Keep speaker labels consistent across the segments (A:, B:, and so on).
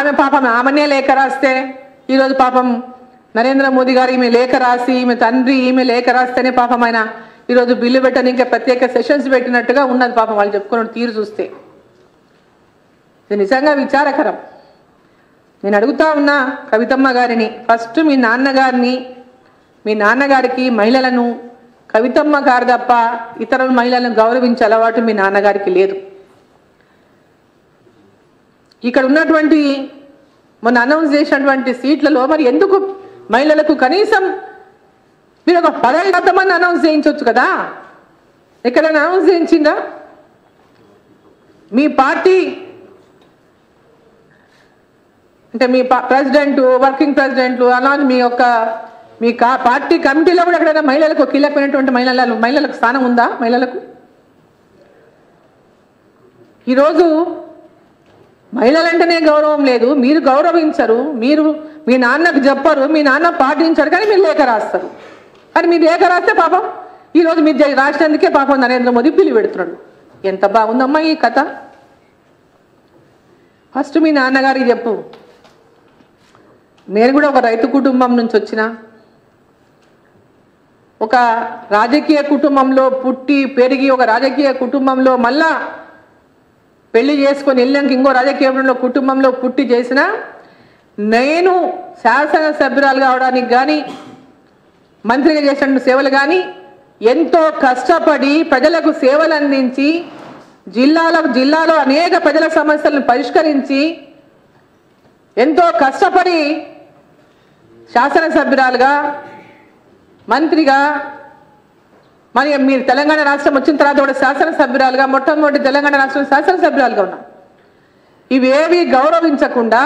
A: ఆమె పాపం ఆమెనే లేఖ రాస్తే ఈరోజు పాపం నరేంద్ర మోదీ గారు ఈమె లేఖ రాసి ఈమె తండ్రి ఈమె లేఖ రాస్తేనే పాపం ఆయన ఈరోజు బిల్లు పెట్టని ఇంకా ప్రత్యేక సెషన్స్ పెట్టినట్టుగా ఉన్నది పాపం వాళ్ళు చెప్పుకున్న తీరు చూస్తే ఇది నిజంగా విచారకరం నేను అడుగుతా ఉన్నా కవితమ్మ గారిని ఫస్ట్ మీ నాన్నగారిని మీ నాన్నగారికి మహిళలను కవితమ్మ గారు తప్ప ఇతర మహిళలను గౌరవించే అలవాటు మీ నాన్నగారికి లేదు ఇక్కడ ఉన్నటువంటి మొన్న అనౌన్స్ చేసినటువంటి సీట్లలో మరి ఎందుకు మహిళలకు కనీసం మీరు ఒక పదవి శాతం మంది అనౌన్స్ చేయించవచ్చు కదా ఎక్కడైనా అనౌన్స్ చేయించిందా మీ పార్టీ అంటే మీ పా- ప్రెసిడెంట్ వర్కింగ్ ప్రెసిడెంట్లు అలాగే మీ యొక్క మీ కా పార్టీ కమిటీలో కూడా ఎక్కడైనా మహిళలకు కీలకమైనటువంటి మహిళల మహిళలకు స్థానం ఉందా మహిళలకు ఈరోజు మహిళలంటేనే గౌరవం లేదు మీరు గౌరవించరు మీరు మీ నాన్నకు చెప్పరు మీ నాన్న పాటించరు కానీ మీరు లేఖ రాస్తారు కానీ మీరు లేఖ రాస్తే పాపం ఈరోజు మీరు జై- రాసినందుకే పాపం నరేంద్ర మోదీ పిలి పెడుతున్నాడు ఎంత బాగుందమ్మా ఈ కథ ఫస్ట్ మీ నాన్నగారికి చెప్పు నేను కూడా ఒక రైతు కుటుంబం నుంచి వచ్చిన ఒక రాజకీయ కుటుంబంలో పుట్టి పెరిగి ఒక రాజకీయ కుటుంబంలో మళ్ళా పెళ్లి చేసుకొని వెళ్ళాక ఇంకో రాజకీయంలో కుటుంబంలో పుట్టి చేసిన నేను శాసనసభ్యురాలు కావడానికి కానీ మంత్రిగా చేసిన సేవలు కానీ ఎంతో కష్టపడి ప్రజలకు సేవలు అందించి జిల్లాలో జిల్లాలో అనేక ప్రజల సమస్యలను పరిష్కరించి ఎంతో కష్టపడి శాసనసభ్యురాలుగా మంత్రిగా మరి మీరు తెలంగాణ రాష్ట్రం వచ్చిన తర్వాత కూడా శాసనసభ్యురాలుగా మొట్టమొదటి తెలంగాణ రాష్ట్రం శాసనసభ్యురాలుగా ఉన్నాం ఇవేవి గౌరవించకుండా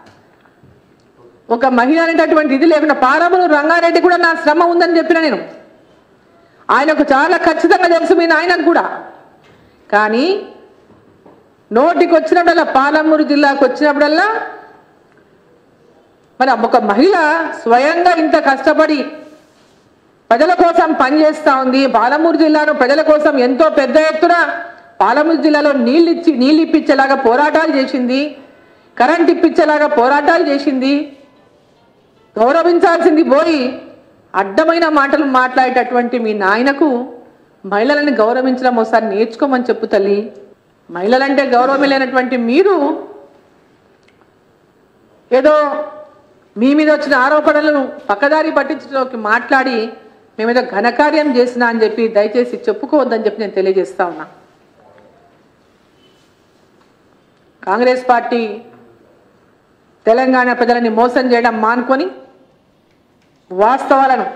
A: ఒక మహిళ అనేటటువంటి ఇది లేకుండా పారములు రంగారెడ్డి కూడా నా శ్రమ ఉందని చెప్పిన నేను ఆయనకు చాలా ఖచ్చితంగా తెలుసు మీ నాయనకు కూడా కానీ నోటికి వచ్చినప్పుడల్లా పాలమూరు జిల్లాకు వచ్చినప్పుడల్లా మరి ఒక మహిళ స్వయంగా ఇంత కష్టపడి ప్రజల కోసం పనిచేస్తా ఉంది పాలమూరు జిల్లాను ప్రజల కోసం ఎంతో పెద్ద ఎత్తున పాలమూరు జిల్లాలో నీళ్ళు ఇచ్చి నీళ్ళు ఇప్పించేలాగా పోరాటాలు చేసింది కరెంట్ ఇప్పించేలాగా పోరాటాలు చేసింది గౌరవించాల్సింది పోయి అడ్డమైన మాటలు మాట్లాడేటటువంటి మీ నాయనకు మహిళలను గౌరవించడం ఒకసారి నేర్చుకోమని చెప్పు తల్లి మహిళలంటే గౌరవం లేనటువంటి మీరు ఏదో మీ మీద వచ్చిన ఆరోపణలను పక్కదారి పట్టించడానికి మాట్లాడి మేమేదో ఘనకార్యం చేసినా అని చెప్పి దయచేసి చెప్పుకోవద్దని చెప్పి నేను తెలియజేస్తా ఉన్నా కాంగ్రెస్ పార్టీ తెలంగాణ ప్రజలని మోసం చేయడం మానుకొని వాస్తవాలను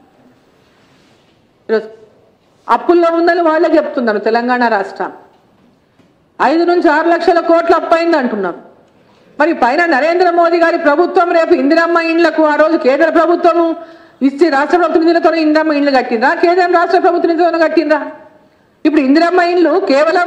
A: ఈరోజు అప్పుల్లో ఉందని వాళ్ళే చెప్తున్నారు తెలంగాణ రాష్ట్రం ఐదు నుంచి ఆరు లక్షల కోట్ల అప్పైంది అంటున్నారు మరి పైన నరేంద్ర మోదీ గారి ప్రభుత్వం రేపు ఇందిరమ్మ ఇండ్లకు ఆ రోజు కేంద్ర ప్రభుత్వము ఇచ్చి రాష్ట్ర ప్రభుత్వ నిధులతో ఇందిరమ్మ ఇండ్లు కట్టిండ్రా కేంద్రం రాష్ట్ర ప్రభుత్వ నిధులతో కట్టిండ్రా ఇప్పుడు ఇందిరమ్మ ఇండ్లు కేవలం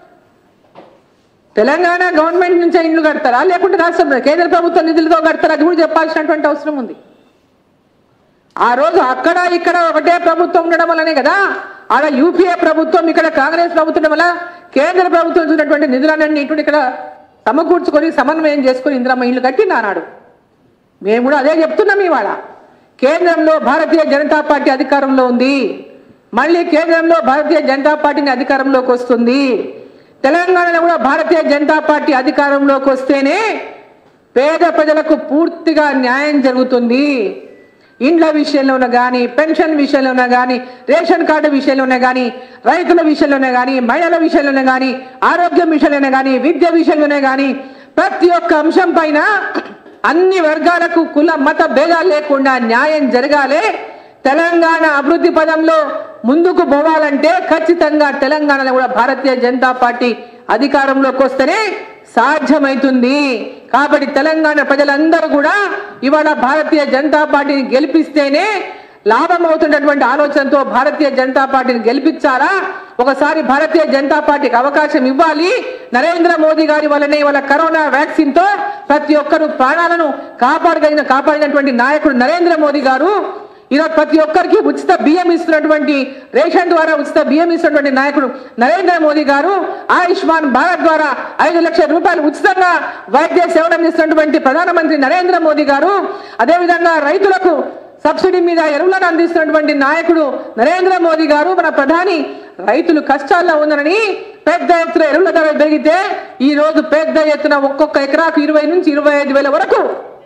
A: తెలంగాణ గవర్నమెంట్ నుంచే ఇండ్లు కడతారా లేకుంటే రాష్ట్ర కేంద్ర ప్రభుత్వ నిధులతో కడతారా అది కూడా చెప్పాల్సినటువంటి అవసరం ఉంది ఆ రోజు అక్కడ ఇక్కడ ఒకటే ప్రభుత్వం ఉండడం వల్లనే కదా ఆడ యూపీఏ ప్రభుత్వం ఇక్కడ కాంగ్రెస్ ప్రభుత్వం ఉండడం వల్ల కేంద్ర ప్రభుత్వం చూసినటువంటి నిధులన్నీ ఇటు ఇక్కడ సమకూర్చుకొని సమన్వయం చేసుకొని ఇందిరమ్మ ఇల్లు కట్టింది ఆనాడు మేము కూడా అదే చెప్తున్నాం ఇవాళ కేంద్రంలో భారతీయ జనతా పార్టీ అధికారంలో ఉంది మళ్ళీ కేంద్రంలో భారతీయ జనతా పార్టీని అధికారంలోకి వస్తుంది తెలంగాణలో కూడా భారతీయ జనతా పార్టీ అధికారంలోకి వస్తేనే పేద ప్రజలకు పూర్తిగా న్యాయం జరుగుతుంది ఇండ్ల విషయంలోనే కానీ పెన్షన్ విషయంలోనే కానీ రేషన్ కార్డు విషయంలోనే కానీ రైతుల విషయంలోనే కానీ మహిళల విషయంలోనే కానీ ఆరోగ్యం విషయంలోనే కానీ విద్య విషయంలోనే కానీ ప్రతి ఒక్క అంశం పైన అన్ని వర్గాలకు కుల మత భేదాలు లేకుండా న్యాయం జరగాలి తెలంగాణ అభివృద్ధి పదంలో ముందుకు పోవాలంటే ఖచ్చితంగా తెలంగాణలో కూడా భారతీయ జనతా పార్టీ అధికారంలోకి వస్తేనే సాధ్యమైతుంది కాబట్టి తెలంగాణ ప్రజలందరూ కూడా ఇవాళ భారతీయ జనతా పార్టీని గెలిపిస్తేనే లాభం అవుతున్నటువంటి ఆలోచనతో భారతీయ జనతా పార్టీని గెలిపించాలా ఒకసారి భారతీయ జనతా పార్టీకి అవకాశం ఇవ్వాలి నరేంద్ర మోదీ గారి వల్లనే ఇవాళ కరోనా వ్యాక్సిన్ తో ప్రతి ఒక్కరు ప్రాణాలను కాపాడగలిగిన కాపాడినటువంటి నాయకుడు నరేంద్ర మోదీ గారు ఈరోజు ప్రతి ఒక్కరికి ఉచిత బియ్యం ఇస్తున్నటువంటి రేషన్ ద్వారా ఉచిత బియ్యం ఇస్తున్నటువంటి నాయకుడు నరేంద్ర మోదీ గారు ఆయుష్మాన్ భారత్ ద్వారా ఐదు లక్షల రూపాయలు ఉచితంగా వైద్య సేవలు అందిస్తున్నటువంటి ప్రధానమంత్రి నరేంద్ర మోదీ గారు అదేవిధంగా రైతులకు సబ్సిడీ మీద ఎరువులను అందిస్తున్నటువంటి నాయకుడు నరేంద్ర మోదీ గారు మన ప్రధాని రైతులు కష్టాల్లో ఉన్నారని పెద్ద ఎత్తున ఎరువుల ధర పెరిగితే ఈ రోజు పెద్ద ఎత్తున ఒక్కొక్క ఎకరాకు ఇరవై నుంచి ఇరవై ఐదు వేల వరకు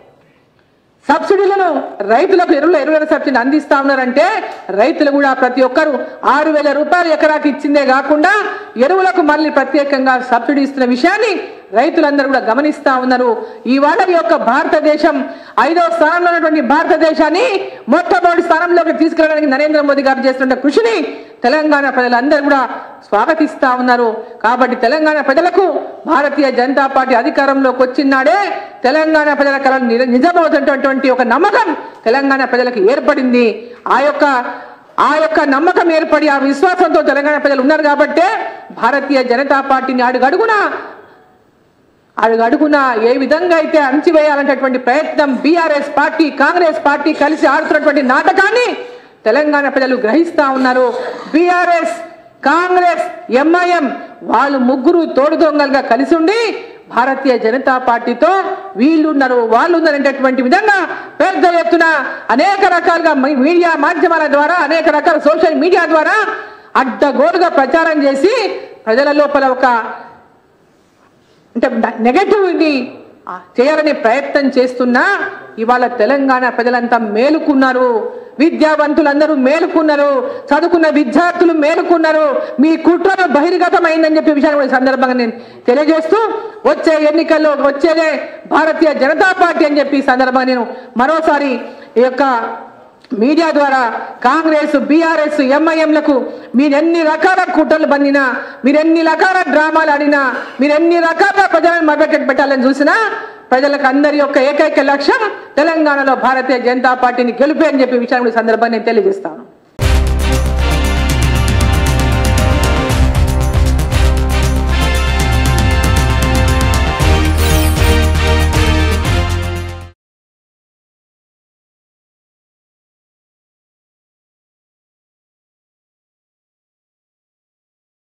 A: సబ్సిడీలను రైతులకు ఎరువుల ఎరువుల సబ్సిడీ అందిస్తా ఉన్నారంటే రైతులు కూడా ప్రతి ఒక్కరు ఆరు వేల రూపాయలు ఎకరాకి ఇచ్చిందే కాకుండా ఎరువులకు మళ్ళీ ప్రత్యేకంగా సబ్సిడీ ఇస్తున్న విషయాన్ని రైతులందరూ కూడా గమనిస్తా ఉన్నారు ఇవాళ ఈ యొక్క భారతదేశం ఐదవ స్థానంలో ఉన్నటువంటి భారతదేశాన్ని మొట్టమొదటి స్థానంలోకి తీసుకెళ్ళడానికి నరేంద్ర మోదీ గారు చేస్తున్న కృషిని తెలంగాణ ప్రజలందరూ కూడా స్వాగతిస్తా ఉన్నారు కాబట్టి తెలంగాణ ప్రజలకు భారతీయ జనతా పార్టీ అధికారంలోకి వచ్చినాడే తెలంగాణ ప్రజల కళ నిజమవుతున్నటువంటి ఒక నమ్మకం తెలంగాణ ప్రజలకు ఏర్పడింది ఆ యొక్క ఆ యొక్క నమ్మకం ఏర్పడి ఆ విశ్వాసంతో తెలంగాణ ప్రజలు ఉన్నారు కాబట్టే భారతీయ జనతా పార్టీని అడుగడుగునా అడుగడుగున ఏ విధంగా అయితే అణచివేయాలనేటటువంటి ప్రయత్నం బీఆర్ఎస్ పార్టీ కాంగ్రెస్ పార్టీ కలిసి ఆడుతున్నటువంటి నాటకాన్ని తెలంగాణ ప్రజలు గ్రహిస్తా ఉన్నారు బీఆర్ఎస్ కాంగ్రెస్ ఎంఐఎం వాళ్ళు ముగ్గురు తోడు దొంగలుగా కలిసి ఉండి భారతీయ జనతా పార్టీతో వీళ్ళున్నారు వాళ్ళు అనేటటువంటి విధంగా పెద్ద ఎత్తున అనేక రకాలుగా మీ- మీడియా మాధ్యమాల ద్వారా అనేక రకాల సోషల్ మీడియా ద్వారా అడ్డగోలుగా ప్రచారం చేసి ప్రజల లోపల ఒక అంటే నెగటివ్ని చేయాలనే ప్రయత్నం చేస్తున్నా ఇవాళ తెలంగాణ ప్రజలంతా మేలుకున్నారు విద్యావంతులందరూ మేలుకున్నారు చదువుకున్న విద్యార్థులు మేలుకున్నారు మీ కుట్రను బహిర్గతమైందని చెప్పే విషయాన్ని కూడా ఈ సందర్భంగా నేను తెలియజేస్తూ వచ్చే ఎన్నికల్లో వచ్చేదే భారతీయ జనతా పార్టీ అని చెప్పి ఈ సందర్భంగా నేను మరోసారి ఈ యొక్క మీడియా ద్వారా కాంగ్రెస్ బీఆర్ఎస్ ఎంఐఎంలకు మీరు ఎన్ని రకాల కుట్రలు బందినా మీరు ఎన్ని రకాల డ్రామాలు ఆడినా మీరు ఎన్ని రకాల ప్రజలను మభ్యపెట్టి పెట్టాలని చూసినా ప్రజలకు అందరి యొక్క ఏకైక లక్ష్యం తెలంగాణలో భారతీయ జనతా పార్టీని గెలిపే అని చెప్పి విషయాన్ని ఈ సందర్భంగా నేను తెలియజేస్తాను